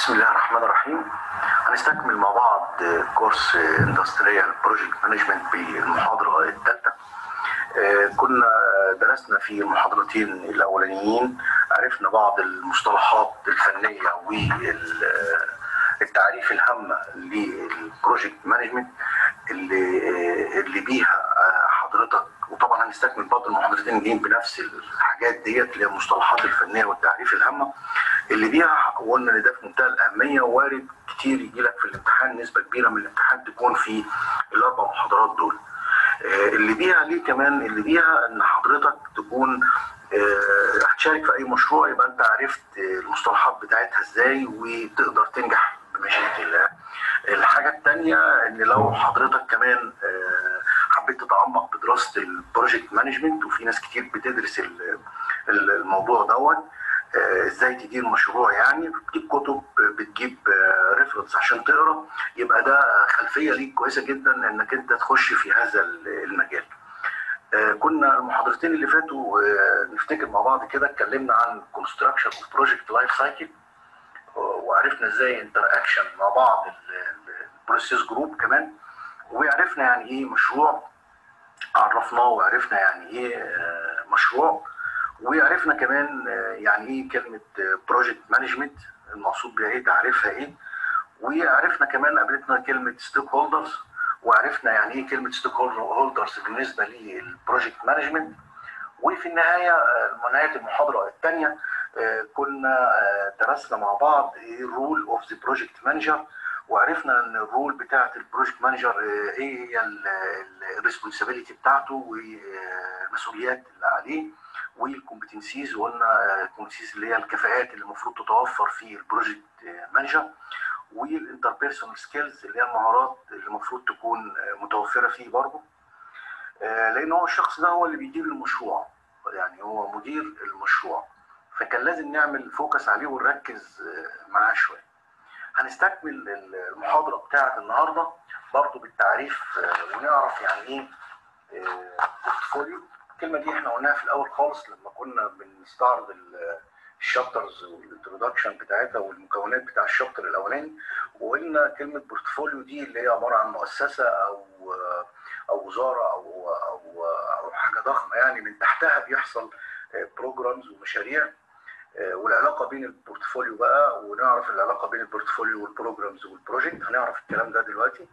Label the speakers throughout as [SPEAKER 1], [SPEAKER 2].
[SPEAKER 1] بسم الله الرحمن الرحيم هنستكمل مع بعض كورس اندستريال بروجكت مانجمنت بالمحاضره الثالثه كنا درسنا في المحاضرتين الاولانيين عرفنا بعض المصطلحات الفنيه والتعريف الهامه للبروجكت مانجمنت اللي اللي بيها حضرتك وطبعا هنستكمل برضه المحاضرتين الجايين بنفس الحاجات ديت اللي هي المصطلحات الفنيه والتعريف الهامه اللي بيها قلنا ان ده في منتهى الاهميه وارد كتير يجي لك في الامتحان نسبه كبيره من الامتحان تكون في الاربع محاضرات دول. اللي بيها ليه كمان اللي بيها ان حضرتك تكون هتشارك في اي مشروع يبقى انت عرفت المصطلحات بتاعتها ازاي وتقدر تنجح بمشيئه الله. الحاجه الثانيه ان لو حضرتك كمان حبيت تتعمق بدراسه البروجكت مانجمنت وفي ناس كتير بتدرس الموضوع دوت ازاي تدير مشروع يعني بتجيب كتب بتجيب ريفرنس عشان تقرا يبقى ده خلفيه ليك كويسه جدا انك انت تخش في هذا المجال. كنا المحاضرتين اللي فاتوا نفتكر مع بعض كده اتكلمنا عن كونستراكشن اوف بروجكت لايف سايكل وعرفنا ازاي انتر اكشن مع بعض البروسيس جروب كمان وعرفنا يعني ايه مشروع عرفناه وعرفنا يعني ايه مشروع وعرفنا كمان يعني ايه كلمه بروجكت مانجمنت المقصود بيها ايه تعريفها ايه وعرفنا كمان قابلتنا كلمه ستيك هولدرز وعرفنا يعني ايه كلمه ستيك هولدرز بالنسبه للبروجكت مانجمنت وفي النهايه نهايه المحاضره الثانيه كنا درسنا مع بعض الرول اوف ذا بروجكت مانجر وعرفنا ان الرول بتاعه البروجكت مانجر ايه هي الريسبونسابيلتي بتاعته والمسؤوليات اللي عليه والكومبتنسيز وقلنا الكومبتنسيز اللي هي الكفاءات اللي المفروض تتوفر في البروجكت مانجر والانتربيرسونال سكيلز اللي هي المهارات اللي المفروض تكون متوفره فيه برضه لان هو الشخص ده هو اللي بيدير المشروع يعني هو مدير المشروع فكان لازم نعمل فوكس عليه ونركز معاه شويه هنستكمل المحاضره بتاعه النهارده برضه بالتعريف ونعرف يعني ايه بورتفوليو الكلمه دي احنا قلناها في الاول خالص لما كنا بنستعرض الشابترز والانترودكشن بتاعتها والمكونات بتاع الشابتر الاولاني وقلنا كلمه بورتفوليو دي اللي هي عباره عن مؤسسه او او وزاره او او او حاجه ضخمه يعني من تحتها بيحصل بروجرامز ومشاريع والعلاقه بين البورتفوليو بقى ونعرف العلاقه بين البورتفوليو والبروجرامز والبروجكت هنعرف الكلام ده دلوقتي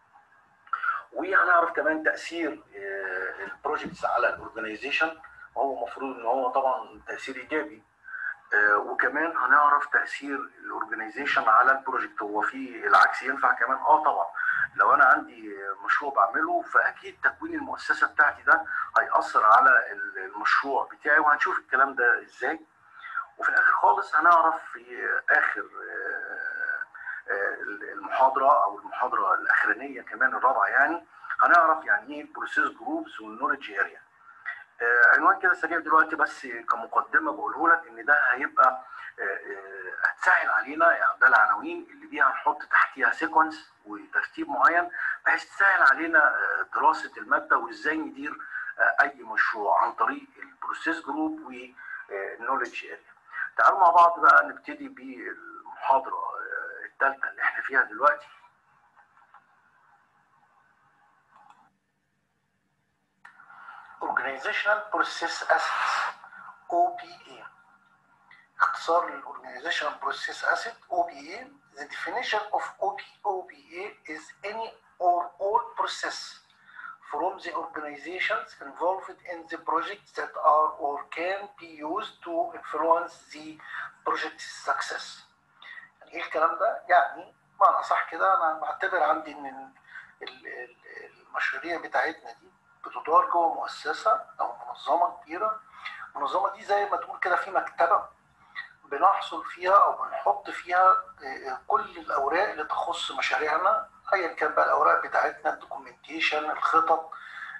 [SPEAKER 1] وهنعرف كمان تاثير البروجكتس على الاورجنايزيشن وهو المفروض ان هو طبعا تاثير ايجابي وكمان هنعرف تاثير الاورجنايزيشن على البروجكت هو في العكس ينفع كمان اه طبعا لو انا عندي مشروع بعمله فاكيد تكوين المؤسسه بتاعتي ده هياثر على المشروع بتاعي وهنشوف الكلام ده ازاي وفي الاخر خالص هنعرف في اخر المحاضره او المحاضره الاخرانيه كمان الرابعه يعني هنعرف يعني ايه البروسيس جروبز والنولج اريا عنوان كده سريع دلوقتي بس كمقدمه بقوله لك ان ده هيبقى هتسهل علينا يعني ده العناوين اللي بيها هنحط تحتيها سيكونس وترتيب معين بحيث تسهل علينا دراسه الماده وازاي ندير اي مشروع عن طريق البروسيس جروب والنولج اريا تعالوا مع بعض بقى نبتدي بالمحاضره الثالثه اللي احنا فيها دلوقتي Organizational Process Assets OPA اختصار للأورجانيزيشنال بروسيس اسيت OPA The definition of OP, OPA is any or all process from the organizations involved in the project that are or can be used to influence the project's success. يعني ايه الكلام ده؟ يعني معنى صح كده انا بعتبر عندي ان المشاريع بتاعتنا دي بتدار جوه مؤسسه او منظمه كبيره المنظمه دي زي ما تقول كده في مكتبه بنحصل فيها او بنحط فيها كل الاوراق اللي تخص مشاريعنا ايا كان بقى الاوراق بتاعتنا الدوكيومنتيشن الخطط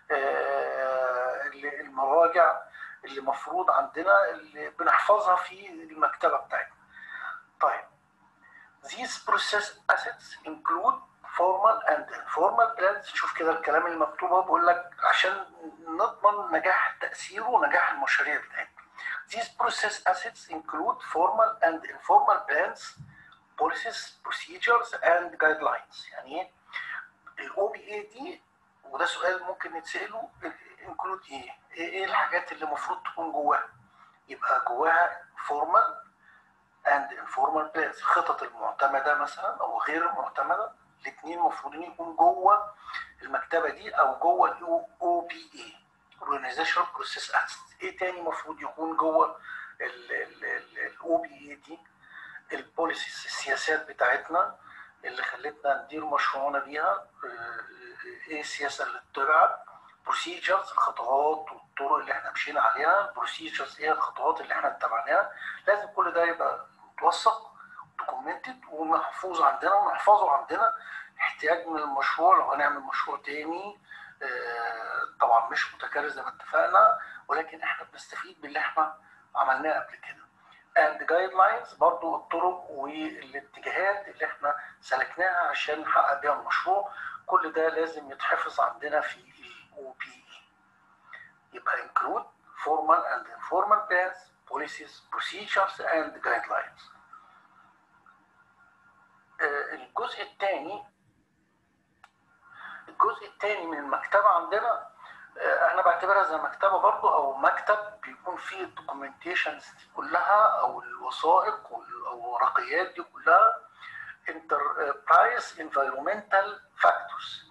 [SPEAKER 1] المراجع اللي مفروض عندنا اللي بنحفظها في المكتبه بتاعتنا. طيب These process assets include formal and informal plans شوف كده الكلام المكتوب اهو بقول لك عشان نضمن نجاح التأثير ونجاح المشاريع بتاعتنا. These process assets include formal and informal plans policies procedures and guidelines يعني ايه الاو بي اي دي وده سؤال ممكن نتساله انكلود ايه ايه الحاجات اللي المفروض تكون جواها يبقى جواها فورمال اند انفورمال بلانز الخطط المعتمده مثلا او غير المعتمده الاثنين المفروض يكون جوه المكتبه دي او جوه الاو او بي اي اورجانيزيشن بروسيس ايه تاني المفروض يكون جوه الاو بي اي دي البوليسيز السياسات بتاعتنا اللي خلتنا ندير مشروعنا بيها ايه السياسه اللي اتبعت بروسيجرز الخطوات والطرق اللي احنا مشينا عليها البروسيجرز ايه الخطوات اللي احنا اتبعناها لازم كل ده يبقى متوثق دوكيومنتد ومحفوظ عندنا ونحفظه عندنا احتياج من المشروع لو هنعمل مشروع تاني اه طبعا مش متكرر زي ما اتفقنا ولكن احنا بنستفيد باللي احنا عملناه قبل كده and guidelines برضو الطرق والاتجاهات اللي احنا سلكناها عشان نحقق بيها المشروع كل ده لازم يتحفظ عندنا في الاو بي اي يبقى include formal and informal plans policies procedures and guidelines آه الجزء الثاني الجزء الثاني من المكتبه عندنا انا بعتبرها زي مكتبه برضو او مكتب بيكون فيه الدوكيومنتيشنز دي كلها او الوثائق او الورقيات دي كلها انتربرايز انفيرومنتال فاكتورز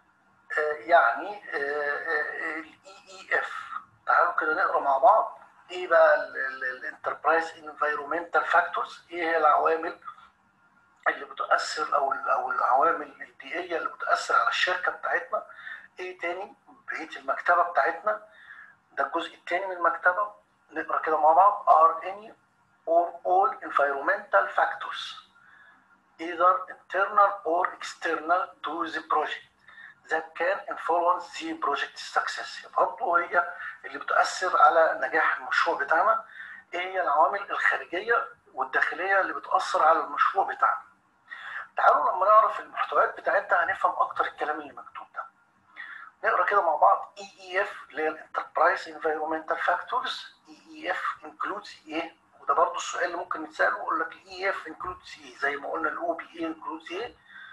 [SPEAKER 1] يعني الاي اي اف تعالوا كده نقرا مع بعض ايه بقى الانتربرايز انفيرومنتال فاكتورز ايه هي العوامل اللي بتؤثر او او العوامل البيئيه اللي بتؤثر على الشركه بتاعتنا ايه تاني بقيه المكتبه بتاعتنا ده الجزء الثاني من المكتبه نقرا كده مع بعض are any or all environmental factors either internal or external to the project that can influence the project success برضه هي اللي بتأثر على نجاح المشروع بتاعنا ايه هي العوامل الخارجيه والداخليه اللي بتأثر على المشروع بتاعنا تعالوا لما نعرف المحتويات بتاعتنا هنفهم اكتر الكلام اللي مكتوب ده نقرا كده مع بعض اي اي اف اللي هي الانتربرايز انفيرومنتال فاكتورز اي اي اف انكلودز ايه وده برضه السؤال اللي ممكن نتساله يقول لك الاي اف انكلودز ايه زي ما قلنا الاو بي اي انكلودز ايه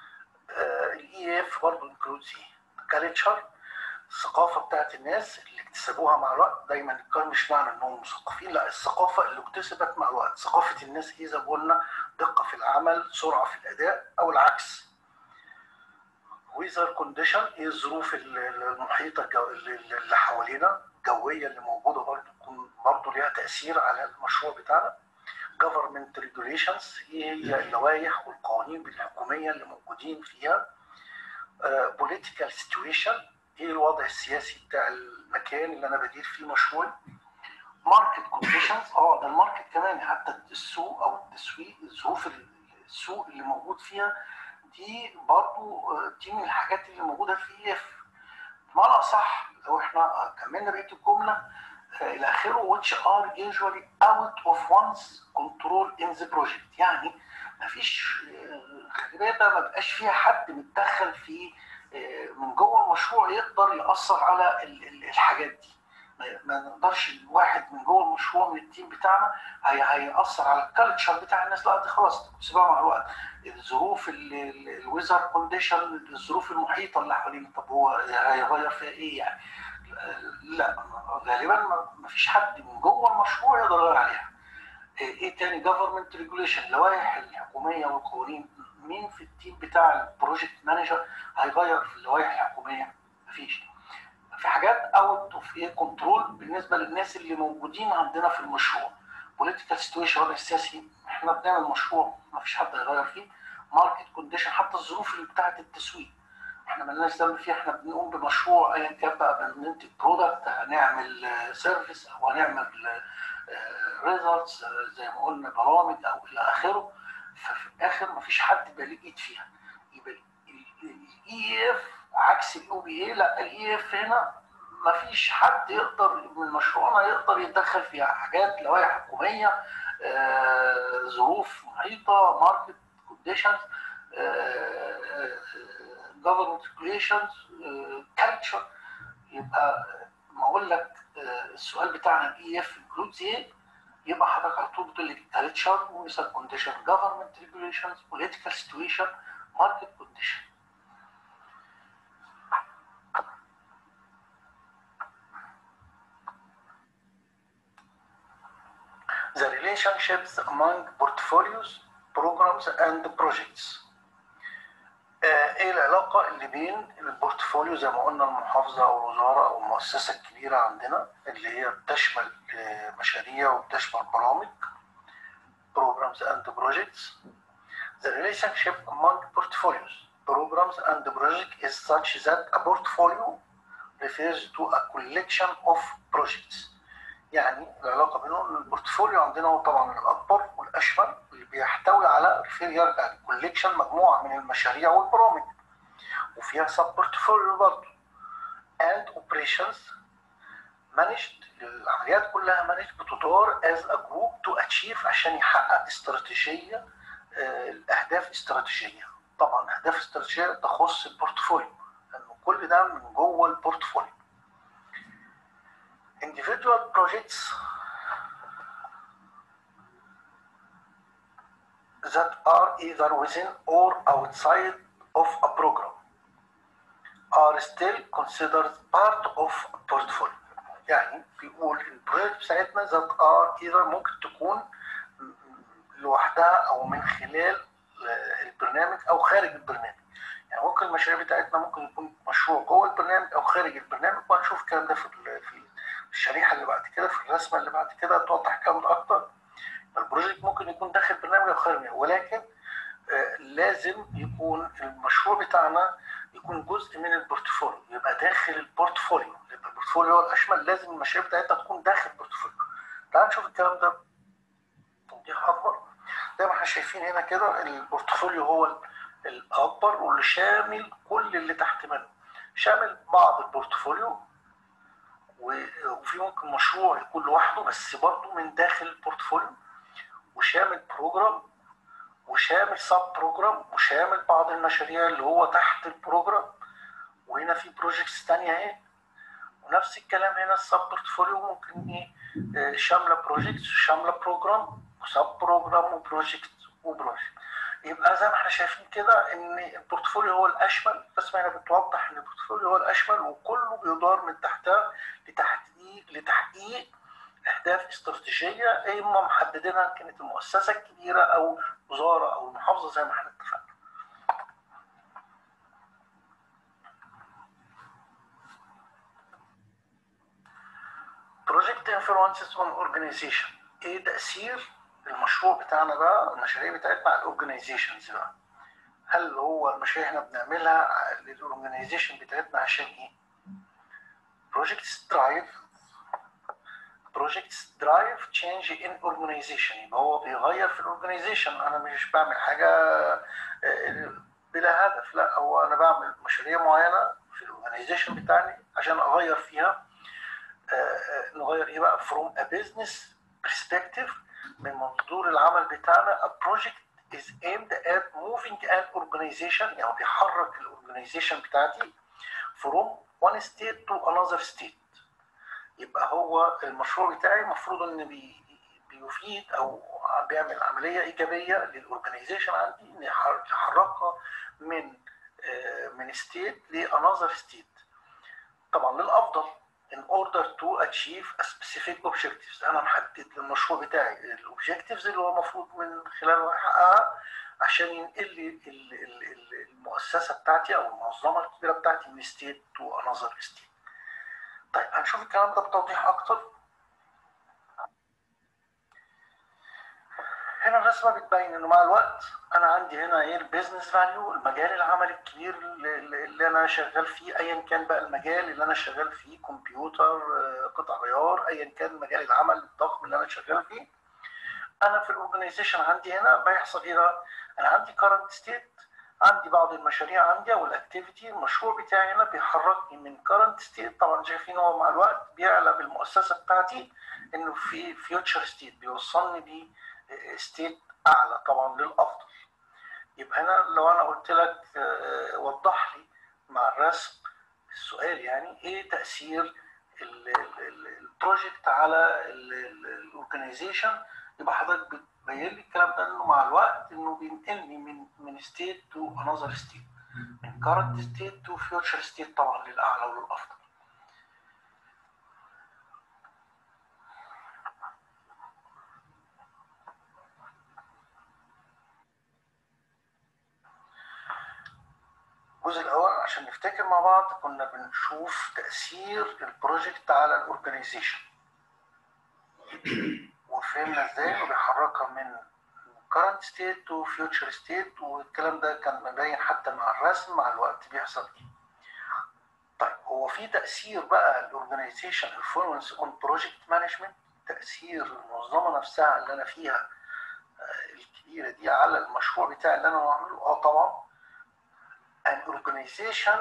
[SPEAKER 1] الاي اف برضه انكلودز ايه كالتشر الثقافه بتاعت الناس اللي اكتسبوها مع الوقت دايما الكلام مش معنى انهم مثقفين لا الثقافه اللي اكتسبت مع الوقت ثقافه الناس ايه زي ما قلنا دقه في العمل سرعه في الاداء او العكس ويزر كونديشن ايه الظروف المحيطه اللي حوالينا الجويه اللي موجوده برضه تكون برضه ليها تاثير على المشروع بتاعنا government regulations ايه هي اللوائح والقوانين الحكوميه اللي موجودين فيها uh, political situation ايه الوضع السياسي بتاع المكان اللي انا بدير فيه مشروعي ماركت كونديشنز اه ده الماركت كمان حتى السوق او التسويق ظروف السوق اللي موجود فيها دي برضو دي من الحاجات اللي موجوده في اي اف بمعنى اصح لو احنا كملنا بقيه الجمله الى اخره which are usually out of one's control in the project يعني مفيش خلي بالك ما بقاش فيها حد متدخل في من جوه المشروع يقدر ياثر على الحاجات دي ما نقدرش الواحد من جوه المشروع من التيم بتاعنا هيأثر على الكالتشر بتاع الناس لا دي خلاص تسيبها مع الوقت الظروف الويزر كونديشن الظروف المحيطه اللي حوالينا طب هو هيغير فيها ايه يعني لا غالبا ما فيش حد من جوه المشروع يقدر يغير عليها ايه تاني جفرمنت ريجوليشن اللوائح الحكوميه والقوانين مين في التيم بتاع البروجكت مانجر هيغير في اللوائح الحكوميه مفيش في حاجات اوت اوف ايه كنترول بالنسبه للناس اللي موجودين عندنا في المشروع بوليتيكال سيتويشن الوضع السياسي احنا بنعمل مشروع ما فيش حد هيغير فيه ماركت كونديشن حتى الظروف اللي بتاعه التسويق احنا مالناش ذنب فيها احنا بنقوم بمشروع ايا كان بقى بننتج برودكت هنعمل سيرفيس او هنعمل ريزلتس زي ما قلنا برامج او الى اخره ففي الاخر ما فيش حد يبقى ليه ايد فيها يبقى الاي اف عكس الاو بي اي لا الاي اف هنا ما فيش حد يقدر من مشروعنا يقدر يتدخل فيها حاجات لوائح حكوميه آه، ظروف محيطه ماركت كونديشنز جفرمنت ريجوليشنز كالتشر يبقى ما اقول لك آه، السؤال بتاعنا الاي اف انكلودز ايه
[SPEAKER 2] يبقى حضرتك على طول بتقول لي literature ومثال كونديشن government regulations political situation market condition the relationships among portfolios programs and projects آه، ايه العلاقة اللي بين البورتفوليو زي ما قلنا المحافظة او الوزارة او المؤسسة الكبيرة عندنا اللي هي بتشمل آه، مشاريع وبتشمل برامج programs and projects the relationship among portfolios programs and projects is such that a portfolio refers to a collection of projects يعني العلاقه بينهم ان البورتفوليو عندنا هو طبعا الاكبر والاشمل اللي بيحتوي على ريفير يرجع لكوليكشن مجموعه من المشاريع والبرامج وفيها سب بورتفوليو برضه and operations managed العمليات كلها managed بتدار as a group to achieve عشان يحقق استراتيجيه آه، الاهداف استراتيجيه طبعا اهداف استراتيجيه تخص البورتفوليو لانه كل ده من جوه البورتفوليو individual projects that are either within or outside of a program are still considered part of a portfolio يعني بيقول البروجكت بتاعتنا that are either ممكن تكون لوحدها او من خلال البرنامج او خارج البرنامج يعني ممكن المشاريع بتاعتنا ممكن يكون مشروع جوه البرنامج او خارج البرنامج وهنشوف الكلام ده في في الشريحه اللي بعد كده في الرسمه اللي بعد كده توضح الكلام ده اكتر البروجكت ممكن يكون داخل برنامج او خارج ولكن آه لازم يكون المشروع بتاعنا يكون جزء من البورتفوليو يبقى داخل البورتفوليو يبقى البورتفوليو هو الاشمل لازم المشاريع بتاعتنا تكون داخل البورتفوليو تعال نشوف الكلام ده توضيح اكبر زي ما احنا شايفين هنا كده البورتفوليو هو الاكبر واللي شامل كل اللي تحت منه شامل بعض البورتفوليو وفي ممكن مشروع يكون لوحده بس برضه من داخل البورتفوليو وشامل بروجرام وشامل سب بروجرام وشامل بعض المشاريع اللي هو تحت البروجرام وهنا في بروجكتس تانية اهي ونفس الكلام هنا السب بورتفوليو ممكن ايه شامله بروجكتس شامله بروجرام وسب بروجرام وبروجكت وبروجكت يبقى زي ما احنا شايفين كده ان البورتفوليو هو الاشمل الرسمه هنا بتوضح ان البورتفوليو هو الاشمل وكله بيدار من تحتها لتحقيق لتحقيق اهداف استراتيجيه اما محددينها كانت المؤسسه الكبيره او وزاره او المحافظه زي ما احنا اتفقنا. Project influences on organization ايه تاثير المشروع بتاعنا بقى المشاريع بتاعتنا على الاورجنايزيشنز بقى هل هو المشاريع احنا بنعملها للاورجنايزيشن بتاعتنا عشان ايه؟ projects drive projects drive change in organization يبقى هو بيغير في الاورجنايزيشن انا مش بعمل حاجه بلا هدف لا هو انا بعمل مشاريع معينه في الاورجنايزيشن بتاعي عشان اغير فيها نغير ايه بقى from a business perspective من منظور العمل بتاعنا a project is aimed at moving an organization يعني بيحرك الاورجنايزيشن بتاعتي from one state to another state يبقى هو المشروع بتاعي المفروض ان بي بيفيد او بيعمل عمليه ايجابيه للاورجنايزيشن عندي ان يحركها من من ستيت لانذر ستيت طبعا للافضل in order to achieve a specific objectives انا محدد للمشروع بتاعي الاوبجكتيفز اللي هو المفروض من خلالها احققها عشان ينقل لي المؤسسه بتاعتي او المنظمه الكبيره بتاعتي من ستيت تو انذر ستيت طيب هنشوف الكلام ده بتوضيح اكتر هنا الرسمه بتبين انه مع الوقت انا عندي هنا ايه البيزنس فاليو المجال العمل الكبير اللي انا شغال فيه ايا كان بقى المجال اللي انا شغال فيه كمبيوتر قطع غيار ايا كان مجال العمل الضخم اللي انا شغال فيه انا في الاورجنايزيشن عندي هنا بيحصل ايه بقى؟ انا عندي كارنت ستيت عندي بعض المشاريع عندي او الاكتيفيتي المشروع بتاعي هنا بيحركني من كارنت ستيت طبعا شايفين هو مع الوقت بيعلى بالمؤسسه بتاعتي انه في فيوتشر ستيت بيوصلني بيه ستيت اعلى طبعا للافضل يبقى هنا لو انا قلت لك وضح لي مع الرسم السؤال يعني ايه تاثير البروجكت على الاورجنايزيشن يبقى حضرتك بتبين لي الكلام ده انه مع الوقت انه بينقلني من من ستيت تو انذر ستيت من كارنت ستيت تو فيوتشر ستيت طبعا للاعلى وللافضل الجزء الاول عشان نفتكر مع بعض كنا بنشوف تاثير البروجكت على الاورجنايزيشن وفهمنا ازاي انه بيحركها من current state to future state والكلام ده كان مبين حتى مع الرسم مع الوقت بيحصل ايه طيب هو في تاثير بقى الاورجنايزيشن انفلونس اون بروجكت مانجمنت تاثير المنظمه نفسها اللي انا فيها الكبيره دي على المشروع بتاعي اللي انا بعمله اه طبعا an organization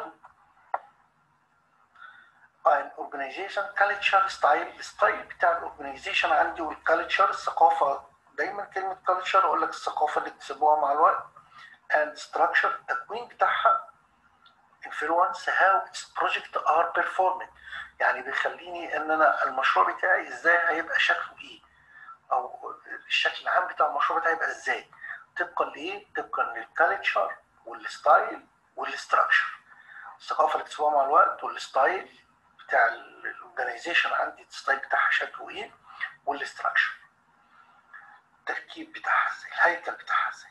[SPEAKER 2] an organization culture style الستايل بتاع الاورجنايزيشن عندي والكالتشر الثقافه دايما كلمه كالتشر اقول لك الثقافه اللي اكتسبوها مع الوقت and structure التكوين بتاعها influence how its project are performing يعني بيخليني ان انا المشروع بتاعي ازاي هيبقى شكله ايه او الشكل العام بتاع المشروع بتاعي يبقى ازاي طبقا لايه طبقا للكالتشر والستايل والاستراكشر الثقافه اللي اكتسبوها مع الوقت والستايل بتاع الاورجنايزيشن عندي الستايل بتاعها شكله ايه والاستراكشر التركيب بتاعها ازاي الهيكل بتاعها ازاي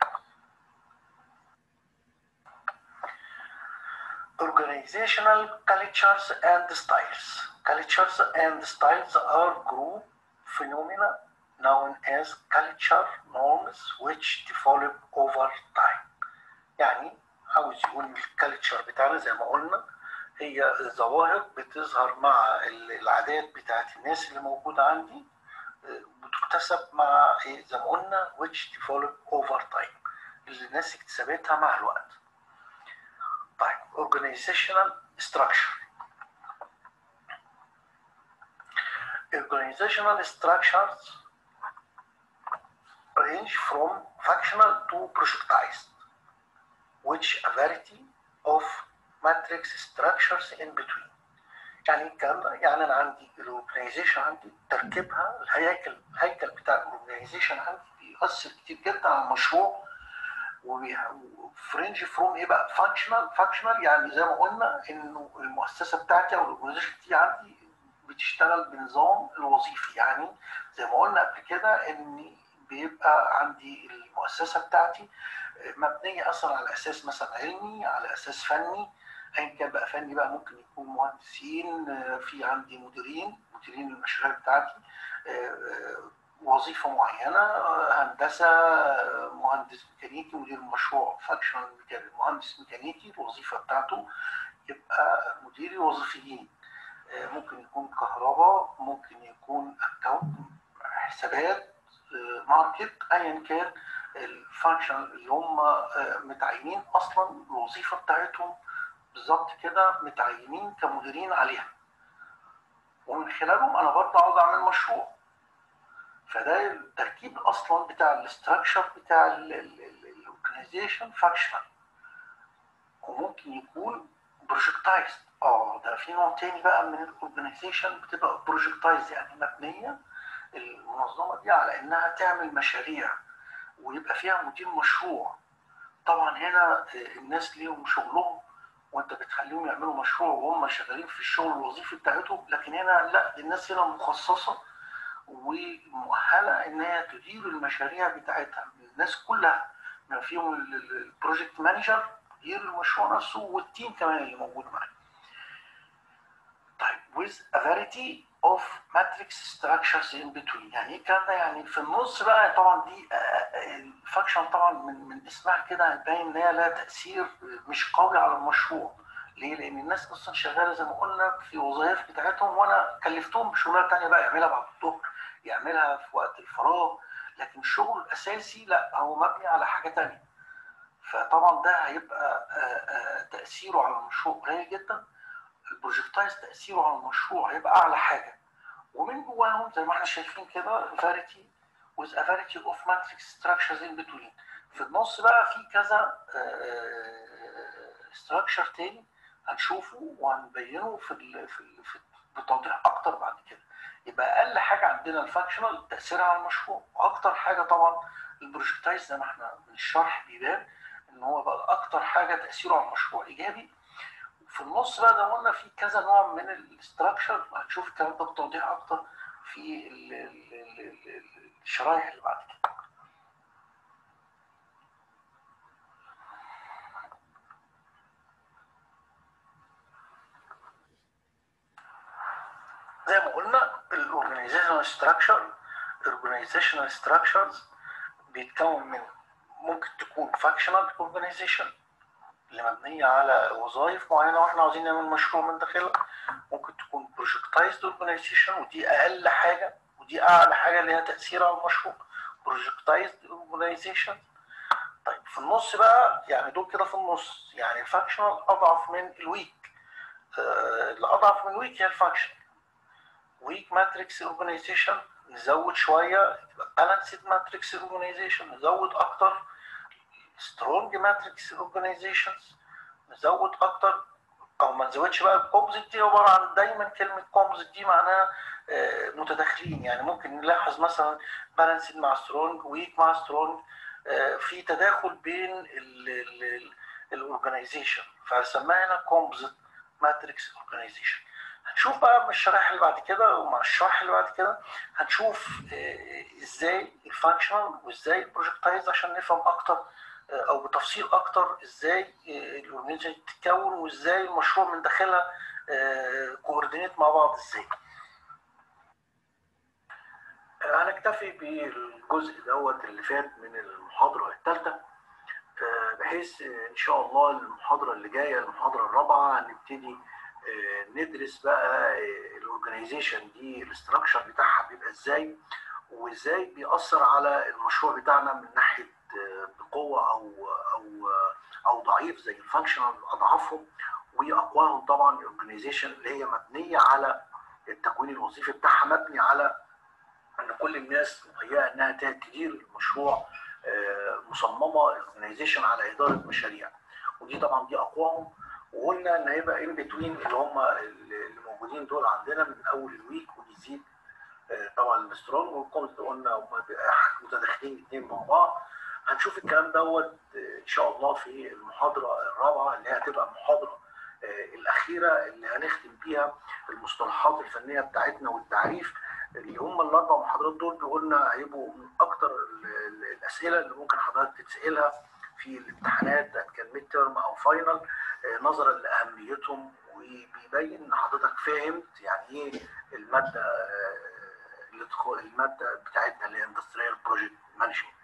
[SPEAKER 2] organizational cultures and styles cultures and styles are group phenomena known as culture norms which develop over time يعني عاوز يقول الكالتشر بتاعنا زي ما قلنا هي ظواهر بتظهر مع العادات بتاعت الناس اللي موجودة عندي بتكتسب مع ايه زي ما قلنا which develop over time اللي الناس اكتسبتها مع الوقت طيب organizational structure organizational structures range from functional to projectized which a variety of matrix structures in between يعني الكلام ده يعني انا عندي الاورجنايزيشن عندي تركيبها الهيكل الهيكل بتاع الاورجنايزيشن عندي بيأثر كتير جدا على المشروع وفرنج فروم ايه بقى فانكشنال فانكشنال يعني زي ما قلنا انه المؤسسه بتاعتي او الاورجنايزيشن دي عندي بتشتغل بنظام الوظيفي يعني زي ما قلنا قبل كده ان بيبقى عندي المؤسسه بتاعتي مبنيه اصلا على اساس مثلا علمي على اساس فني ايا كان بقى فني بقى ممكن يكون مهندسين في عندي مديرين مديرين المشاريع بتاعتي وظيفه معينه هندسه مهندس ميكانيكي مدير مشروع فاكشن مهندس ميكانيكي الوظيفه بتاعته يبقى مديري وظيفيين ممكن يكون كهرباء ممكن يكون اكونت حسابات ماركت ايا كان الفانكشن اللي هم متعينين اصلا الوظيفه بتاعتهم بالظبط كده متعينين كمديرين عليها ومن خلالهم انا برضه عاوز اعمل مشروع فده التركيب اصلا بتاع الاستراكشر بتاع الاورجنايزيشن فاكشنال وممكن يكون بروجكتايزد اه ده في نوع تاني بقى من الاورجنايزيشن بتبقى بروجكتايز يعني مبنيه المنظمه دي على انها تعمل مشاريع ويبقى فيها مدير مشروع طبعا هنا الناس ليهم شغلهم وانت بتخليهم يعملوا مشروع وهم شغالين في الشغل الوظيفي بتاعتهم لكن هنا لا الناس هنا مخصصه ومؤهله ان هي تدير المشاريع بتاعتها الناس كلها ما فيهم البروجكت مانجر يدير المشروع نفسه والتيم كمان اللي موجود معاه طيب with a variety of matrix structures in between يعني ايه الكلام ده يعني في النص بقى طبعا دي الفاكشن طبعا من من اسمها كده هتبين ان هي لها تاثير مش قوي على المشروع ليه؟ لان الناس اصلا شغاله زي ما قلنا في وظائف بتاعتهم وانا كلفتهم بشغلانه ثانيه بقى يعملها بعد الظهر يعملها في وقت الفراغ لكن الشغل الاساسي لا هو مبني على حاجه ثانيه فطبعا ده هيبقى تاثيره على المشروع قليل جدا البروجكتايز تاثيره على المشروع هيبقى اعلى حاجه ومن جواهم زي ما احنا شايفين كده فاريتي with a variety of matrix structures in between في النص بقى في كذا ستراكشر تاني هنشوفه وهنبينه في ال في, ال في بتوضيح اكتر بعد كده يبقى اقل حاجه عندنا الفانكشنال تاثيرها على المشروع واكتر حاجه طبعا البروجكتايز زي ما احنا من الشرح بيبان ان هو بقى اكتر حاجه تاثيره على المشروع ايجابي في النص بقى ده قلنا في كذا نوع من الاستراكشر هتشوف الكلام ده بتوضيح اكتر في ال ال ال الشرايح اللي بعد كده زي ما قلنا الاورجنايزيشنال ستراكشر الاورجنايزيشنال ستراكشرز بيتكون من ممكن تكون فاكشنال اورجنايزيشن اللي مبنيه على وظائف معينه واحنا عاوزين نعمل مشروع من داخلها ممكن تكون بروجكتايزد اورجنايزيشن ودي اقل حاجه ودي اعلى حاجه اللي هي تاثير على المشروع بروجكتايزد اورجنايزيشن طيب في النص بقى يعني دول كده في النص يعني الفاكشنال اضعف من الويك آه اللي اضعف من الويك هي الفاكشن ويك ماتريكس اورجنايزيشن نزود شويه تبقى بالانسد ماتريكس اورجنايزيشن نزود اكتر سترونج ماتريكس اورجنايزيشنز نزود اكتر او ما نزودش بقى الكومبوزيت دي عباره عن دايما كلمه كومبوزيت دي معناها متداخلين يعني ممكن نلاحظ مثلا بالانسد مع سترونج ويك مع سترونج في تداخل بين الاورجنايزيشن فسماها هنا كومبوزيت ماتريكس اورجنايزيشن هنشوف بقى من الشرائح اللي بعد كده ومع الشرح اللي بعد كده هنشوف ازاي الفانكشنال وازاي البروجكتايز عشان نفهم اكتر او بتفصيل اكتر ازاي الاورجنايزيشن تتكون وازاي المشروع من داخلها كوردينيت مع بعض ازاي هنكتفي بالجزء دوت اللي فات من المحاضره الثالثه بحيث ان شاء الله المحاضره اللي جايه المحاضره الرابعه هنبتدي ندرس بقى الاورجنايزيشن دي الاستراكشر بتاعها بيبقى ازاي وازاي بيأثر على المشروع بتاعنا من ناحيه بقوه او او او ضعيف زي الفانكشنال اضعافهم واقواهم طبعا الاورجنايزيشن اللي هي مبنيه على التكوين الوظيفي بتاعها مبني على ان كل الناس مهيئه انها تدير المشروع مصممه الاورجنايزيشن على اداره مشاريع ودي طبعا دي اقواهم وقلنا ان هيبقى ان بتوين اللي هم اللي موجودين دول عندنا من اول الويك وبيزيد طبعا السترونج والكومز قلنا هم متداخلين اثنين مع بعض هنشوف الكلام دوت ان شاء الله في المحاضره الرابعه اللي هتبقى المحاضره الاخيره اللي هنختم بيها المصطلحات الفنيه بتاعتنا والتعريف اللي هم الاربع محاضرات دول قلنا هيبقوا من اكتر الاسئله اللي ممكن حضرتك تتسالها في الامتحانات كان ميد ترم او فاينل نظرا لاهميتهم وبيبين ان حضرتك فهمت يعني ايه الماده الماده بتاعتنا اللي هي اندستريال بروجكت مانجمنت